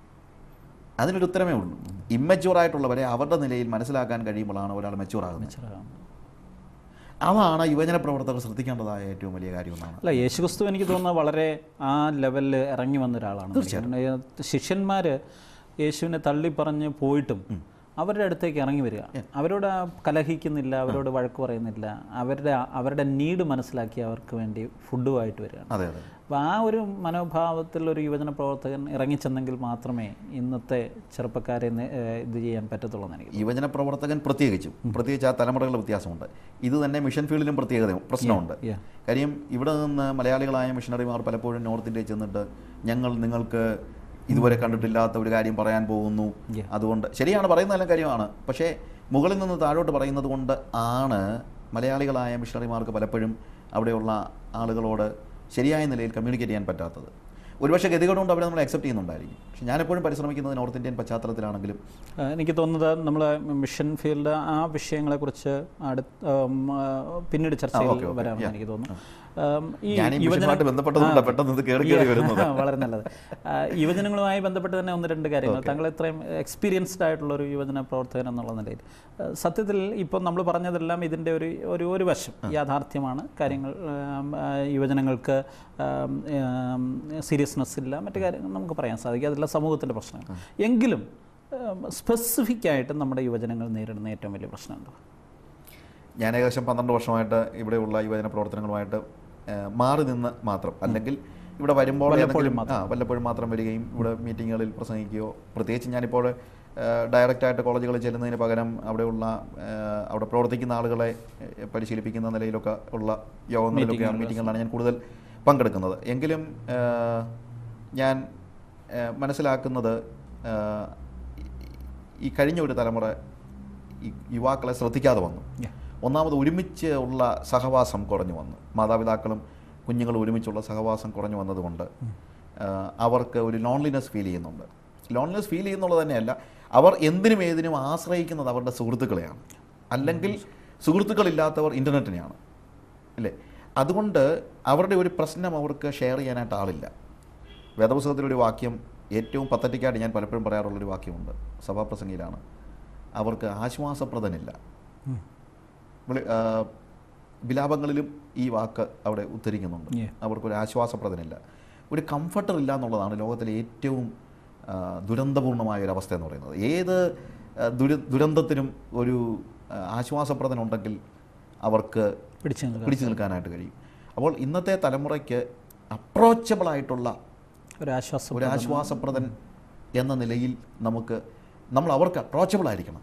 അതിനൊരു ഉത്തരമേ ഉള്ളൂ ഇമ്മച്ചുറായിട്ടുള്ളവരെ അവരുടെ നിലയിൽ മനസ്സിലാക്കാൻ കഴിയുമ്പോഴാണ് ഒരാൾ മെച്ചുറാകുന്നത് മെച്ചറാണ്. അതാണ് യുവജന പ്രവർത്തകർ ശ്രദ്ധിക്കേണ്ടതായ ഏറ്റവും വലിയ കാര്യം എന്നാണ് അല്ല യേശുക്രിസ്തു എനിക്ക് തോന്നുന്നത് വളരെ ആ ലെവലിൽ ഇറങ്ങി വന്ന ഒരാളാണ് ശിഷ്യന്മാർ യേശുവിനെ തള്ളി പറഞ്ഞ് പോയിട്ടും അവരുടെ അടുത്തേക്ക് ഇറങ്ങി വരിക അവരോട് ആ കലഹിക്കുന്നില്ല അവരോട് വഴക്ക് പറയുന്നില്ല അവരുടെ അവരുടെ നീഡ് മനസ്സിലാക്കി അവർക്ക് വേണ്ടി ഫുഡുമായിട്ട് വരികയാണ് അതെ അതെ അപ്പോൾ ആ ഒരു മനോഭാവത്തിൽ ഒരു യുവജന പ്രവർത്തകൻ ഇറങ്ങിച്ചെന്നെങ്കിൽ മാത്രമേ ഇന്നത്തെ ചെറുപ്പക്കാരെ നെ- ഏഹ് ഇത് ചെയ്യാൻ പറ്റത്തുള്ളൂ എന്ന് എനിക്ക് യുവജന പ്രവർത്തകൻ പ്രത്യേകിച്ചും പ്രത്യേകിച്ച് ആ തലമുറകളുടെ വ്യത്യാസമുണ്ട് ഇത് തന്നെ മിഷൻ ഫീൽഡിലും പ്രത്യേകത പ്രശ്നമുണ്ട് Yeah. കാര്യം ഇവിടെ നിന്ന് മലയാളികളായ മിഷണറിമാർ പലപ്പോഴും നോർത്ത് ഇന്ത്യയിൽ ചെന്നിട്ട് ഞങ്ങൾ നിങ്ങൾക്ക് ഇതുവരെ കണ്ടിട്ടില്ലാത്ത ഒരു കാര്യം പറയാൻ പോകുന്നു Yeah. അതുകൊണ്ട് ശരിയാണ് പറയുന്ന നല്ല കാര്യമാണ് പക്ഷേ മുകളിൽ നിന്ന് താഴോട്ട് പറയുന്നത് കൊണ്ട് ആണ് മലയാളികളായ മിഷണറിമാർക്ക് പലപ്പോഴും അവിടെയുള്ള ആളുകളോട് ശരിയായ നിലയിൽ കമ്മ്യൂണിക്കേറ്റ് ചെയ്യാൻ പറ്റാത്തത് ഒരുപക്ഷെ ഗതികേട് കൊണ്ട് അവരെ നമ്മൾ അക്സെപ്റ്റ് ചെയ്യുന്നുണ്ടായിരിക്കും പക്ഷേ ഞാനെപ്പോഴും പരിശ്രമിക്കുന്നത് നോർത്ത് ഇന്ത്യൻ പശ്ചാത്തലത്തിലാണെങ്കിലും ഏഹ് എനിക്ക് തോന്നുന്നത് നമ്മൾ മിഷൻ ഫീൽഡ് ആ വിഷയങ്ങളെക്കുറിച്ച് അടുത്ത ഉം, ആ, പിന്നീട് ചർച്ചയിൽ ഓക്കെ, ഓക്കെ. വരാമെന്ന് Yeah. എനിക്ക് തോന്നുന്നു ഉം, ഈ ഞാൻ ഈ യുവജന- മിഷനുമായിട്ട് ബന്ധപ്പെട്ടതുകൊണ്ടാണ് ആ, പെട്ടെന്ന് ഇത് കയറി കയറി വരുന്നത് വളരെ നല്ലത് ആ, യുവജനങ്ങളുമായി ബന്ധപ്പെട്ട് തന്നെ ഒന്ന് രണ്ട് കാര്യങ്ങൾ താങ്കൾ ഇത്രയും എക്സ്പീരിയൻസ്ഡ് ആയിട്ടുള്ള ഒരു യുവജന പ്രവർത്തകൻ എന്നുള്ള നിലയിൽ ആ, സത്യത്തിൽ ഇപ്പോൾ നമ്മൾ പറഞ്ഞതെല്ലാം ഇതിൻ്റെ ഒരു ഒരു ഒരു വശം യാഥാർത്ഥ്യമാണ് കാര്യങ്ങൾ ആം, ആ, യുവജനങ്ങൾക്ക് സീരിയസ്നെസ് ഇല്ല മറ്റു കാര്യങ്ങൾ നമുക്ക് പറയാൻ സാധിക്കും അതെല്ലാം സമൂഹത്തിൻ്റെ പ്രശ്നങ്ങൾ എങ്കിലും സ്പെസിഫിക് ആയിട്ട് നമ്മുടെ യുവജനങ്ങൾ നേരിടുന്ന ഏറ്റവും വലിയ പ്രശ്നം എന്താ ഞാൻ ഏകദേശം പന്ത്രണ്ട് വർഷമായിട്ട് ഇവിടെയുള്ള യുവജന പ്രവർത്തനങ്ങളുമായിട്ട് ഏഹ്, മാറി നിന്ന് മാത്രം അല്ലെങ്കിൽ ഇവിടെ വരുമ്പോൾ വല്ലപ്പോഴും ഏതെങ്കിലും- ആ വല്ലപ്പോഴും മാത്രം വരികയും ഇവിടെ മീറ്റിങ്ങുകളിൽ പ്രസംഗിക്കുകയോ പ്രത്യേകിച്ച് ഞാനിപ്പോൾ ഡയറക്റ്റായിട്ട് കോളേജുകളിൽ ചെല്ലുന്നതിന് പകരം അവിടെയുള്ള ഏഹ്, അവിടെ പ്രവർത്തിക്കുന്ന ആളുകളെ ഏഹ്, പരിശീലിപ്പിക്കുന്ന നിലയിലൊക്കെ ഉള്ള യോഗങ്ങളിലൊക്കെ മീറ്റിങ്ങുകളിലാണ് ഞാൻ കൂടുതൽ പങ്കെടുക്കുന്നത് എങ്കിലും ഏഹ്, ഞാൻ ഏഹ്, മനസ്സിലാക്കുന്നത് ഏഹ്, ഈ കഴിഞ്ഞ ഒരു തലമുറ ഈ യുവാക്കളെ ശ്രദ്ധിക്കാതെ വന്നു Yeah. ഒന്നാമത് ഒരുമിച്ച് ഉള്ള സഹവാസം കുറഞ്ഞു വന്നു മാതാപിതാക്കളും കുഞ്ഞുങ്ങളും ഒരുമിച്ചുള്ള സഹവാസം കുറഞ്ഞു വന്നതുകൊണ്ട് ആ, അവർക്ക് ഒരു ലോൺലിനെസ് ഫീൽ ചെയ്യുന്നുണ്ട് ലോൺലിനെസ് ഫീൽ ചെയ്യുന്നുള്ളത് തന്നെയല്ല അവർ എന്തിനും ഏതിനും ആശ്രയിക്കുന്നത് അവരുടെ സുഹൃത്തുക്കളെയാണ് അല്ലെങ്കിൽ സുഹൃത്തുക്കളില്ലാത്തവർ ഇൻ്റർനെറ്റിനെയാണ് അല്ലേ അതുകൊണ്ട് അവരുടെ ഒരു പ്രശ്നം അവർക്ക് ഷെയർ ചെയ്യാനായിട്ട് ആളില്ല വേദപുസ്തകത്തിലൊരു വാക്യം ഏറ്റവും പത്തറ്റിക്കായിട്ട് ഞാൻ പലപ്പോഴും പറയാറുള്ളൊരു വാക്യമുണ്ട് സഭാപ്രസംഗിയിലാണ് അവർക്ക് ആശ്വാസപ്രദനില്ല വിളി- ആ, വിലാപങ്ങളിലും ഈ വാക്ക് അവിടെ ഉദ്ധരിക്കുന്നുണ്ട് Yeah. അവർക്കൊരു ആശ്വാസപ്രദനില്ല ഒരു കംഫർട്ടർ ഇല്ല എന്നുള്ളതാണ് ലോകത്തിലെ ഏറ്റവും ആ, ദുരന്തപൂർണമായ ഒരു അവസ്ഥ എന്ന് പറയുന്നത് ഏത് ആ, ദുര ദുരന്തത്തിനും ഒരു ആ, ആശ്വാസപ്രദനുണ്ടെങ്കിൽ അവർക്ക് പിടിച്ചു നിൽക്കുക പിടിച്ചു നിൽക്കാനായിട്ട് കഴിയും അപ്പോൾ ഇന്നത്തെ തലമുറയ്ക്ക് അപ്രോച്ചബിൾ ആയിട്ടുള്ള ഒരു ആശ്വാസം ഒരു ആശ്വാസപ്രദൻ എന്ന നിലയിൽ നമുക്ക് നമ്മൾ അവർക്ക് അപ്രോച്ചബിൾ ആയിരിക്കണം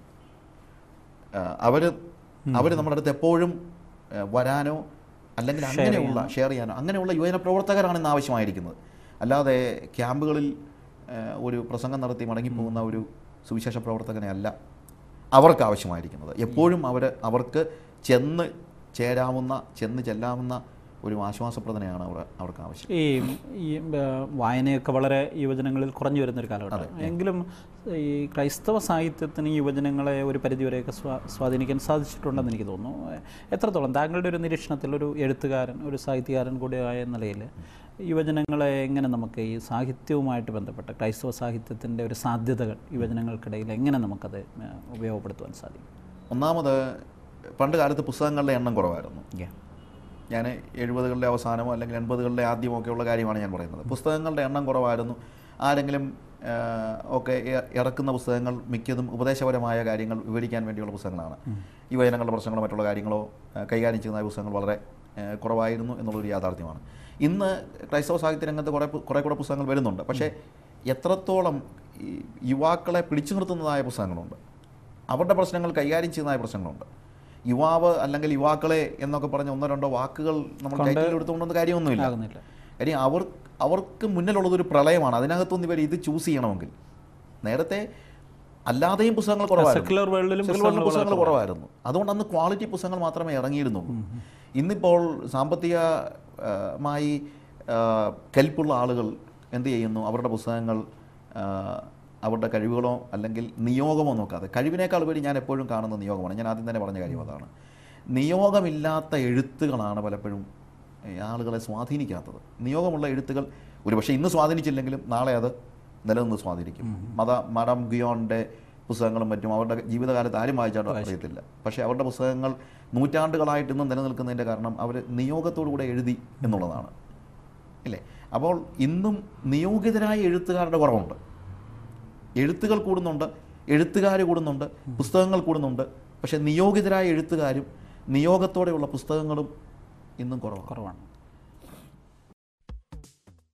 അവർ അവർ നമ്മുടെ അടുത്ത് എപ്പോഴും ആ, വരാനോ അല്ലെങ്കിൽ അങ്ങനെയുള്ള ഷെയർ ചെയ്യാനോ അങ്ങനെയുള്ള യുവജന പ്രവർത്തകരാണ് ഇന്ന് ആവശ്യമായിരിക്കുന്നത് അല്ലാതെ ക്യാമ്പുകളിൽ ആ, ഒരു പ്രസംഗം നടത്തി മടങ്ങിപ്പോകുന്ന ഒരു സുവിശേഷ പ്രവർത്തകനെ അല്ല അവർക്ക് ആവശ്യമായിരിക്കുന്നത് എപ്പോഴും അവർ അവർക്ക് ചെന്ന് ചേരാവുന്ന ചെന്ന് ചെല്ലാവുന്ന ഒരു ആശ്വാസപ്രദനെയാണ് അവർ അവർക്ക് ആവശ്യം ഈ ഈ ആ, വായനയൊക്കെ വളരെ യുവജനങ്ങളിൽ കുറഞ്ഞു വരുന്നൊരു കാലഘട്ടം എങ്കിലും ഈ ക്രൈസ്തവ സാഹിത്യത്തിന് ഈ യുവജനങ്ങളെ ഒരു പരിധിവരെയൊക്കെ സ്വാ സ്വാധീനിക്കാൻ സാധിച്ചിട്ടുണ്ടെന്ന് എനിക്ക് തോന്നുന്നു എത്രത്തോളം താങ്കളുടെ ഒരു നിരീക്ഷണത്തിൽ ഒരു എഴുത്തുകാരൻ ഒരു സാഹിത്യകാരൻ കൂടി ആയ നിലയിൽ യുവജനങ്ങളെ എങ്ങനെ നമുക്ക് ഈ സാഹിത്യവുമായിട്ട് ബന്ധപ്പെട്ട ക്രൈസ്തവ സാഹിത്യത്തിൻ്റെ ഒരു സാധ്യതകൾ യുവജനങ്ങൾക്കിടയിൽ എങ്ങനെ നമുക്കത് ആ, ഉപയോഗപ്പെടുത്തുവാൻ സാധിക്കും ഒന്നാമത് പണ്ട് കാലത്ത് പുസ്തകങ്ങളുടെ എണ്ണം കുറവായിരുന്നു Yeah. ഞാൻ എഴുപതുകളുടെ അവസാനമോ അല്ലെങ്കിൽ എൺപതുകളുടെ ആദ്യമോ ഒക്കെയുള്ള കാര്യമാണ് ഞാൻ പറയുന്നത് പുസ്തകങ്ങളുടെ എണ്ണം കുറവായിരുന്നു ആരെങ്കിലും ആ, ഒക്കെ ഇ- ഇറക്കുന്ന പുസ്തകങ്ങൾ മിക്കതും ഉപദേശപരമായ കാര്യങ്ങൾ വിവരിക്കാൻ വേണ്ടിയുള്ള പുസ്തകങ്ങളാണ് യുവജനങ്ങളുടെ പ്രശ്നങ്ങളോ മറ്റുള്ള കാര്യങ്ങളോ ആ, കൈകാര്യം ചെയ്യുന്ന പുസ്തകങ്ങൾ വളരെ ആ, കുറവായിരുന്നു എന്നുള്ളൊരു യാഥാർത്ഥ്യമാണ് ഇന്ന് ക്രൈസ്തവ സാഹിത്യ രംഗത്ത് കുറേ പു- കുറേ കൂടെ പുസ്തകങ്ങൾ വരുന്നുണ്ട് പക്ഷേ എത്രത്തോളം ഈ യുവാക്കളെ പിടിച്ചു നിർത്തുന്നതായ പുസ്തകങ്ങളുണ്ട് അവരുടെ പ്രശ്നങ്ങൾ കൈകാര്യം ചെയ്യുന്നതായ പ്രശ്നങ്ങളുണ്ട് യുവാവ് അല്ലെങ്കിൽ യുവാക്കളെ എന്നൊക്കെ പറഞ്ഞ ഒന്നോ രണ്ടോ വാക്കുകൾ നമ്മൾ ടൈറ്റിൽ എടുത്തുകൊണ്ടൊന്നും കാര്യമൊന്നുമില്ല ആകുന്നില്ല കാര്യം അവർ അവർക്ക് മുന്നിലുള്ളതൊരു പ്രളയമാണ് അതിനകത്തൊന്നും ഇവർ ഇത് ചൂസ് ചെയ്യണമെങ്കിൽ നേരത്തെ അല്ലാതെയും പുസ്തകങ്ങൾ കുറവായിരുന്നു സെക്കുലർ വേൾഡിലും സെക്കുലർ വേൾഡിൽ പുസ്തകങ്ങൾ കുറവായിരുന്നു അതുകൊണ്ട് അന്ന് ക്വാളിറ്റി പുസ്തകങ്ങൾ മാത്രമേ ഇറങ്ങിയിരുന്നുള്ളൂ ഇന്നിപ്പോൾ സാമ്പത്തികമായി കെൽപ്പുള്ള ആളുകൾ എന്ത് ചെയ്യുന്നു അവരുടെ പുസ്തകങ്ങൾ ആ, അവരുടെ കഴിവുകളോ അല്ലെങ്കിൽ നിയോഗമോ നോക്കാതെ കഴിവിനേക്കാൾ ഉപരി ഞാൻ എപ്പോഴും കാണുന്ന നിയോഗമാണ് ഞാൻ ആദ്യം തന്നെ പറഞ്ഞ കാര്യം അതാണ് നിയോഗമില്ലാത്ത എഴുത്തുകളാണ് പലപ്പോഴും ഈ ആളുകളെ സ്വാധീനിക്കാത്തത് നിയോഗമുള്ള എഴുത്തുകൾ ഒരുപക്ഷെ ഇന്ന് സ്വാധീനിച്ചില്ലെങ്കിലും നാളെ അത് നിലനിന്ന് സ്വാധീനിക്കും മത മഡം ഗിയോണിൻ്റെ പുസ്തകങ്ങളും മറ്റും അവരുടെ ജീവിതകാലത്ത് ആരും വായിച്ചാട്ടോ അറിയത്തില്ല പക്ഷേ അവരുടെ പുസ്തകങ്ങൾ നൂറ്റാണ്ടുകളായിട്ട് ഇന്നും നിലനിൽക്കുന്നതിൻ്റെ കാരണം അവർ നിയോഗത്തോടു കൂടെ എഴുതി എന്നുള്ളതാണ് ഇല്ലേ അപ്പോൾ ഇന്നും നിയോഗിതരായ എഴുത്തുകാരുടെ കുറവുണ്ട് എഴുത്തുകൾ കൂടുന്നുണ്ട് എഴുത്തുകാർ കൂടുന്നുണ്ട് പുസ്തകങ്ങൾ കൂടുന്നുണ്ട് പക്ഷേ നിയോഗിതരായ എഴുത്തുകാരും നിയോഗത്തോടെയുള്ള പുസ്തകങ്ങളും ഇന്നും കുറവാണ് കുറവാണ്